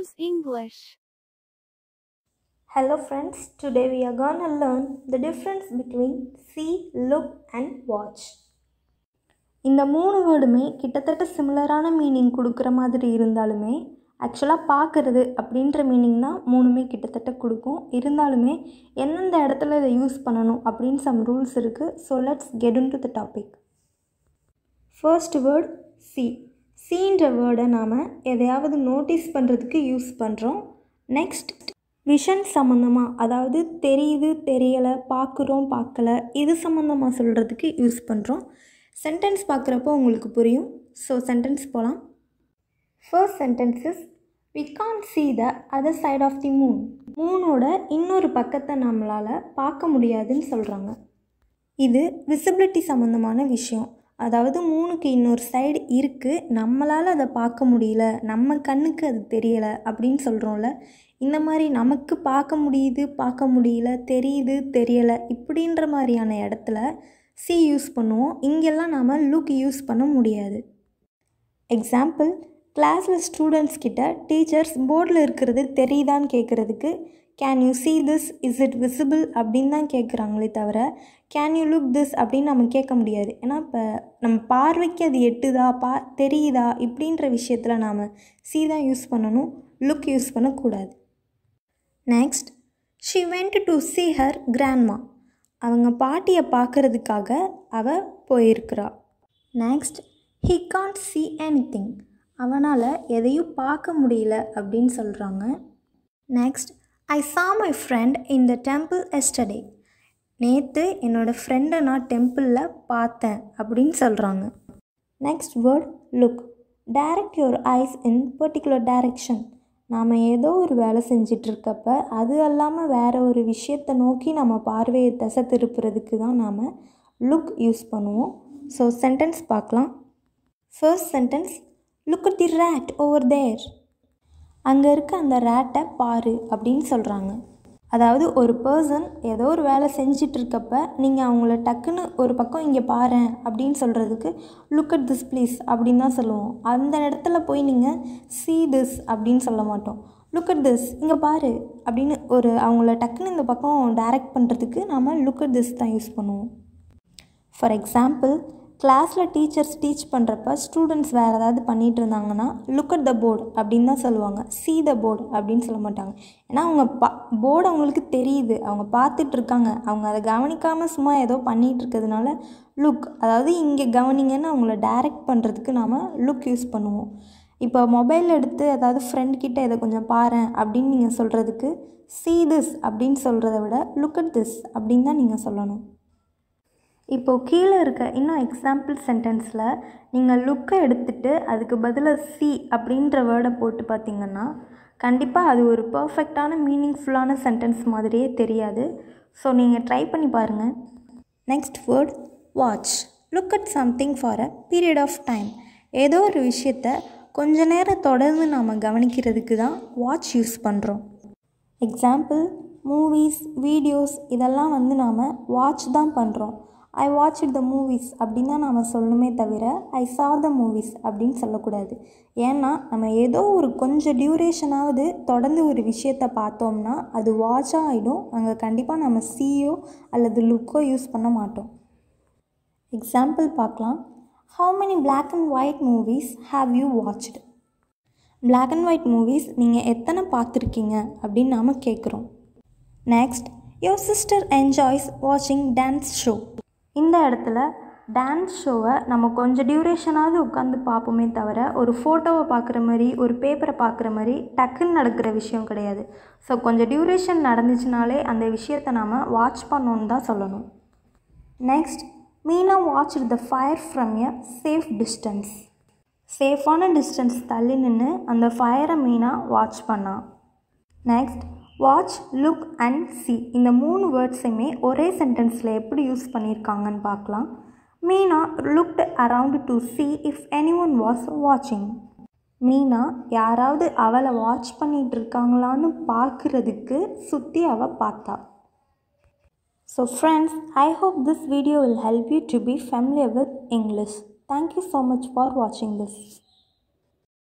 Choose English. Hello friends, today we are gonna learn the difference between see, look and watch. இந்த மூணு வேர்டுமே கிட்டத்தட்ட சிமிலரான meaning கொடுக்குற மாதிரி இருந்தாலுமே ஆக்சுவலாக பார்க்குறது அப்படின்ற மீனிங் தான் மூணுமே கிட்டத்தட்ட கொடுக்கும் இருந்தாலுமே எந்தெந்த இடத்துல இதை யூஸ் பண்ணணும் அப்படின்னு சம் ரூல்ஸ் இருக்குது so let's get into the topic first word see சீன்ற வேர்டை நாம் எதையாவது நோட்டீஸ் பண்ணுறதுக்கு யூஸ் பண்ணுறோம் நெக்ஸ்ட் விஷன் சம்மந்தமாக அதாவது தெரியுது தெரியலை பார்க்குறோம் பார்க்கல இது சம்மந்தமாக சொல்கிறதுக்கு யூஸ் பண்ணுறோம் சென்டென்ஸ் பார்க்குறப்போ உங்களுக்கு புரியும் ஸோ சென்டென்ஸ் போகலாம் first sentence is we can see the other side of the moon மூனோட இன்னொரு பக்கத்தை நம்மளால் பார்க்க முடியாதுன்னு சொல்கிறாங்க இது விசிபிலிட்டி சம்மந்தமான விஷயம் அதாவது மூணுக்கு இன்னொரு சைடு இருக்குது நம்மளால் அதை பார்க்க முடியல நம்ம கண்ணுக்கு அது தெரியலை அப்படின்னு சொல்கிறோம்ல இந்த மாதிரி நமக்கு பார்க்க முடியுது பார்க்க முடியல தெரியுது தெரியலை இப்படின்ற மாதிரியான இடத்துல சி யூஸ் பண்ணுவோம் இங்கெல்லாம் நாம் லுக் யூஸ் பண்ண முடியாது எக்ஸாம்பிள் கிளாஸில் ஸ்டூடெண்ட்ஸ் கிட்ட டீச்சர்ஸ் போர்டில் இருக்கிறது தெரியுதான்னு கேட்குறதுக்கு can you see this is it visible அப்படின்னு தான் கேட்குறாங்களே தவிர கேன் யூ லுக் திஸ் அப்படின்னு நம்ம கேட்க முடியாது ஏன்னா இப்போ நம்ம பார்வைக்கு அது எட்டுதா பா தெரியுதா இப்படின்ற விஷயத்தில் நாம் சி தான் யூஸ் பண்ணணும் லுக் யூஸ் பண்ணக்கூடாது next she went to see her grandma அவங்க பாட்டியை பார்க்கறதுக்காக அவ போயிருக்கிறா next he can't see anything அவனால் எதையும் பார்க்க முடியல அப்படின்னு சொல்கிறாங்க next I saw my friend in the temple yesterday நேற்று என்னோடய ஃப்ரெண்டை நான் டெம்பிளில் பார்த்தேன் அப்படின்னு சொல்கிறாங்க next word look direct your eyes in particular direction நாம் ஏதோ ஒரு வேலை செஞ்சிட்ருக்கப்ப அது அல்லாமல் வேறு ஒரு விஷயத்தை நோக்கி நம்ம பார்வையை திசை திருப்புறதுக்கு தான் நாம் லுக் யூஸ் பண்ணுவோம் ஸோ சென்டென்ஸ் பார்க்கலாம் first sentence look at the rat over there அங்கே இருக்க அந்த ரேட்டை பாரு அப்படின்னு சொல்கிறாங்க அதாவது ஒரு பர்சன் ஏதோ ஒரு வேலை செஞ்சிட்ருக்கப்ப நீங்கள் அவங்கள டக்குன்னு ஒரு பக்கம் இங்கே பாரேன் அப்படின்னு சொல்கிறதுக்கு லுக் at திஸ் ப்ளீஸ் அப்படின்னு தான் சொல்லுவோம் அந்த இடத்துல போய் நீங்கள் see திஸ் அப்படின்னு சொல்ல மாட்டோம் லுக் at திஸ் இங்கே பாரு அப்படின்னு ஒரு அவங்கள டக்குன்னு இந்த பக்கம் டைரக்ட் பண்ணுறதுக்கு நாம் லுக் at திஸ் தான் யூஸ் பண்ணுவோம் ஃபார் எக்ஸாம்பிள் கிளாஸில் டீச்சர்ஸ் டீச் பண்ணுறப்ப ஸ்டூடெண்ட்ஸ் வேறு ஏதாவது பண்ணிகிட்டு இருந்தாங்கன்னா லுக் at த போர்டு அப்படின்னு தான் சொல்லுவாங்க see த போர்டு அப்படின்னு சொல்ல மாட்டாங்க ஏன்னா அவங்க பா போர்டு அவங்களுக்கு தெரியுது அவங்க பார்த்துட்டு இருக்காங்க அவங்க அதை கவனிக்காமல் சும்மா ஏதோ பண்ணிகிட்டு இருக்கிறதுனால லுக் அதாவது இங்கே கவனிங்கன்னு அவங்கள டைரக்ட் பண்ணுறதுக்கு நாம் லுக் யூஸ் பண்ணுவோம் இப்போ மொபைல் எடுத்து அதாவது ஃப்ரெண்ட் கிட்ட இதை கொஞ்சம் பாரேன் அப்படின்னு நீங்கள் சொல்கிறதுக்கு see திஸ் அப்படின்னு சொல்கிறத விட லுக் at திஸ் அப்படின்னு தான் நீங்கள் சொல்லணும் இப்போது கீழே இருக்க இன்னும் எக்ஸாம்பிள் சென்டென்ஸில் நீங்கள் லுக்கை எடுத்துட்டு அதுக்கு பதிலாக சி அப்படின்ற வேர்டை போட்டு பார்த்தீங்கன்னா கண்டிப்பாக அது ஒரு பர்ஃபெக்டான மீனிங்ஃபுல்லான சென்டென்ஸ் மாதிரியே தெரியாது ஸோ நீங்கள் ட்ரை பண்ணி பாருங்கள் next word watch look at something for a period of time ஏதோ ஒரு விஷயத்த கொஞ்ச நேரம் தொடர்ந்து நாம் கவனிக்கிறதுக்கு தான் வாட்ச் யூஸ் பண்ணுறோம் எக்ஸாம்பிள் மூவிஸ் வீடியோஸ் இதெல்லாம் வந்து நாம் வாட்ச் தான் பண்ணுறோம் ஐ வாட்ச் த மூவிஸ் அப்படின்னு தான் நாம் சொல்லணுமே தவிர ஐ சா த மூவிஸ் அப்படின்னு சொல்லக்கூடாது ஏன்னா நம்ம ஏதோ ஒரு கொஞ்சம் டியூரேஷனாவது தொடர்ந்து ஒரு விஷயத்தை பார்த்தோம்னா அது வாட்சாக ஆகிடும் அங்கே கண்டிப்பாக நம்ம சீயோ அல்லது லுக்கோ யூஸ் பண்ண மாட்டோம் எக்ஸாம்பிள் பார்க்கலாம் how many black and white movies have you watched black and white movies நீங்கள் எத்தனை பார்த்துருக்கீங்க அப்படின்னு நாம் கேட்குறோம் நெக்ஸ்ட் யோர் சிஸ்டர் என்ஜாய்ஸ் வாட்சிங் டான்ஸ் ஷோ இந்த இடத்துல டான்ஸ் ஷோவை நம்ம கொஞ்சம் டியூரேஷனாவது உட்காந்து பார்ப்போமே தவிர ஒரு ஃபோட்டோவை பார்க்குற மாதிரி ஒரு பேப்பரை பார்க்குற மாதிரி டக்குன்னு நடக்கிற விஷயம் கிடையாது ஸோ கொஞ்சம் டியூரேஷன் நடந்துச்சுனாலே அந்த விஷயத்தை நாம் வாட்ச் பண்ணோன்னு தான் சொல்லணும் next Meena watch the fire from a safe distance சேஃபான டிஸ்டன்ஸ் தள்ளி நின்று அந்த ஃபயரை மீனாக வாட்ச் பண்ணான் next watch look and see இந்த மூணு வேர்ட்ஸையுமே ஒரே சென்டென்ஸில் எப்படி யூஸ் பண்ணியிருக்காங்கன்னு பார்க்கலாம் Meena looked around to see if anyone was வாட்சிங் மீனா யாராவது அவளை வாட்ச் பண்ணிகிட்டு இருக்காங்களான்னு பார்க்குறதுக்கு சுற்றி அவள் பார்த்தா so friends I hope this video will help you to be familiar with English thank you so much for வாட்சிங் திஸ்